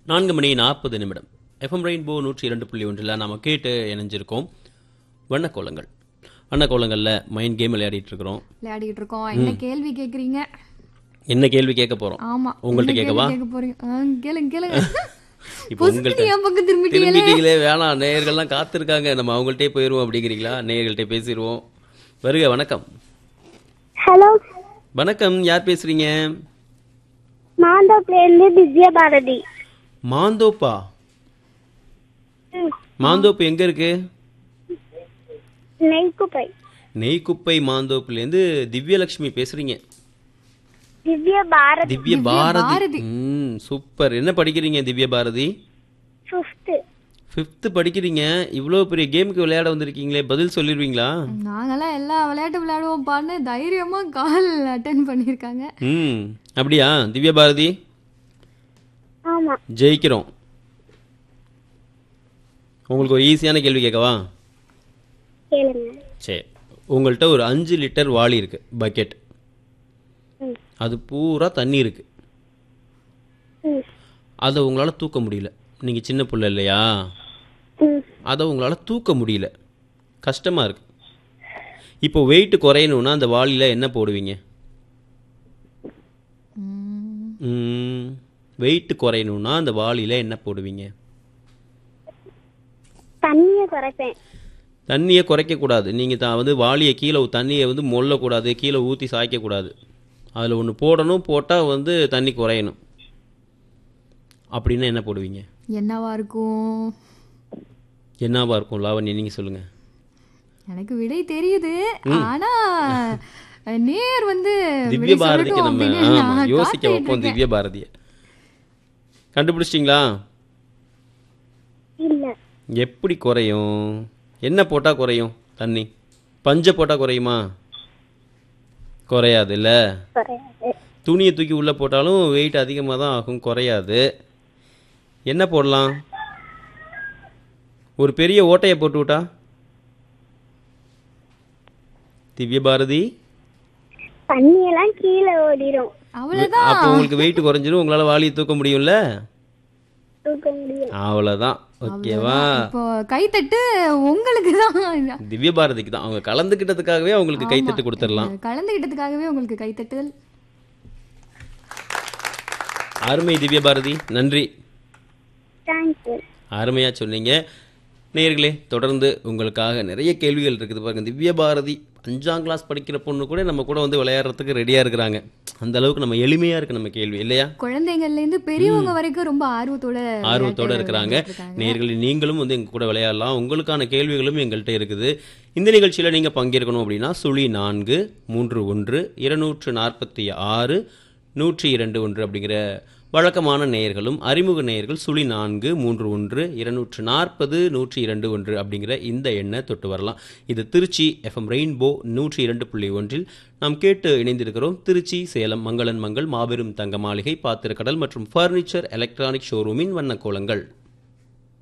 நான்கு மணி நாற்பது நிமிடம் எஃப்எம் ரெயின்போ நூற்றி இரண்டு புள்ளி ஒன்றில் நாம கேட்டு இணைஞ்சிருக்கோம் வண்ணக்கோலங்கள் வண்ணக்கோலங்களில் மைண்ட் கேம் விளையாடிட்டு இருக்கிறோம் விளையாடிட்டு இருக்கோம் என்ன கேள்வி கேக்குறீங்க என்ன கேள்வி கேட்க போறோம் ஆமா உங்கள்ட்ட என்ன கேள்வி கேட்கவா? கேட்க போறீங்க ஆ, கேளுங்க கேளுங்க இப்போ பொசுக்குன்னு உங்கள்ட்ட என் பக்கம் திரும்பிட்டீங்களே திரும்பிட்டீங்களே வேணாம் நேயர்கள்லாம் காத்திருக்காங்க நம்ம அவங்கள்ட்டே போயிடுவோம் அப்படிங்கிறீங்களா நேயர்கள்ட்டே பேசிடுவோம் வருக வணக்கம் ஹலோ வணக்கம் யார் பேசுறீங்க மாந்தோப்லேருந்து திவ்யா பாரதி மாந்தோப்பா மாந்தோப்பு எங்க இருக்கு நெய்க்குப்பை நெய்க்குப்பை மாந்தோப்புலேருந்து திவ்யலட்சுமி பேசுறீங்க திவ்யா பாரதி திவ்ய பாரதி ம் சூப்பர் என்ன படிக்கிறீங்க திவ்ய பாரதி ஃபிஃப்த்து ஃபிஃப்த்து படிக்கிறீங்க இவ்வளோ பெரிய கேமுக்கு விளையாட வந்திருக்கீங்களே பதில் சொல்லிடுவீங்களா நாங்கெல்லாம் எல்லா விளையாட்டு விளையாடுவோம் பான்னு தைரியமா கால் அட்டன் பண்ணிருக்காங்க ம் அப்படியா திவ்ய பாரதி ஆமா ஜெயிக்கிறோம் உங்களுக்கு ஒரு ஈஸியான கேள்வி கேட்கவா கேளுங்க சரி உங்கள்கிட்ட ஒரு அஞ்சு லிட்டர் வாளி இருக்கு பக்கெட் ம். அது பூரா தண்ணி இருக்கு ம் அதை உங்களால் தூக்க முடியல நீங்கள் சின்ன பிள்ளை இல்லையா ம் அதை உங்களால் தூக்க முடியல கஷ்டமாக இருக்கு இப்போ வெயிட் குறையணும்னா அந்த வாளியில் என்ன போடுவீங்க ம், வெயிட் குறையணும்னா அந்த வாளியில் என்ன போடுவீங்க தண்ணியை குறைப்பேன் தண்ணியை குறைக்கக்கூடாது நீங்கள் தான் வந்து வாளியை கீழே தண்ணியை வந்து மொல்லக்கூடாது கீழே ஊற்றி சாய்க்கக்கூடாது அதில் ஒன்று போடணும் போட்டால் வந்து தண்ணி குறையணும் அப்படின்னா என்ன போடுவீங்க என்னவா இருக்கும் என்னவா இருக்கும் லாவண்யா நீங்கள் சொல்லுங்கள் எனக்கு விடை தெரியுது ஆனா நேர் வந்து திவ்ய விடை பாரதிக்கு சொல்லட்டும் நம்ம அப்படின்னு ஆமா, நான் யோசிக்க காத்துக்கிட்டு வைப்போம் இருக்கேன். திவ்ய பாரதியை கண்டுபிடிச்சிட்டிங்களா இல்ல எப்படி குறையும் என்ன போட்டால் குறையும் தண்ணி பஞ்சை போட்டால் குறையுமா குறையாது இல்லை குறையாது துணியை தூக்கி உள்ளே போட்டாலும் வெயிட் அதிகமாக தான் ஆகும் குறையாது என்ன போடலாம் ஒரு பெரிய ஓட்டையை போட்டு விட்டா திவ்ய பாரதி தண்ணியெல்லாம் கீழே ஓடிடும் அவ்வளவுதான் அப்போ உங்களுக்கு வெயிட் குறைஞ்சிரும் உங்களால் வாளியை தூக்க முடியும்ல தூக்க முடியும் அவ்வளோதான் ஓகேவா இப்போ கைத்தட்டு உங்களுக்கு தான் திவ்ய பாரதிக்கு தான் அவங்க கலந்துக்கிட்டதுக்காகவே அவங்களுக்கு கைத்தட்டு கொடுத்துடலாம் கலந்துகிட்டதுக்காகவே உங்களுக்கு கைத்தட்டுதல் அருமை திவ்ய பாரதி நன்றி தேங்க்யூ அருமையாக சொன்னீங்க நேயர்களே தொடர்ந்து உங்களுக்காக நிறைய கேள்விகள் இருக்குது பாருங்க திவ்ய பாரதி அஞ்சாம் கிளாஸ் படிக்கிற பொண்ணு கூட நம்ம கூட வந்து விளையாடுறதுக்கு ரெடியாக இருக்கிறாங்க அந்த அளவுக்கு நம்ம எளிமையாக இருக்கு நம்ம கேள்வி இல்லையா குழந்தைங்கள்ல இருந்து பெரியவங்க வரைக்கும் ரொம்ப ஆர்வத்தோட ஆர்வத்தோட விளையாட்டு இருக்கிறாங்க விளையாடிட்டு நேயர்களே நீங்களும் வந்து எங்க கூட விளையாடலாம் உங்களுக்கான கேள்விகளும் எங்கள்கிட்ட இருக்குது இந்த நிகழ்ச்சியில் நீங்கள் பங்கேற்கணும் அப்படின்னா சுழி நான்கு மூன்று ஒன்று இருநூற்று நாற்பத்தி ஆறு நூற்றி இரண்டு ஒன்று அப்படிங்கிற வழக்கமான நேயர்களும் அறிமுக நேயர்கள் சுழி நான்கு மூன்று ஒன்று இருநூற்று நாற்பது நூற்றி இரண்டு ஒன்று அப்படிங்கிற இந்த எண்ணை தொட்டு வரலாம் இது திருச்சி எஃப்எம் ரெயின்போ நூற்றி இரண்டு புள்ளி ஒன்றில் நாம் கேட்டு இணைந்திருக்கிறோம் திருச்சி சேலம் மங்களன் மங்கள் மாபெரும் தங்க மாளிகை பாத்திரக்கடல் மற்றும் ஃபர்னிச்சர் எலக்ட்ரானிக் ஷோரூமின் வண்ணக்கோலங்கள்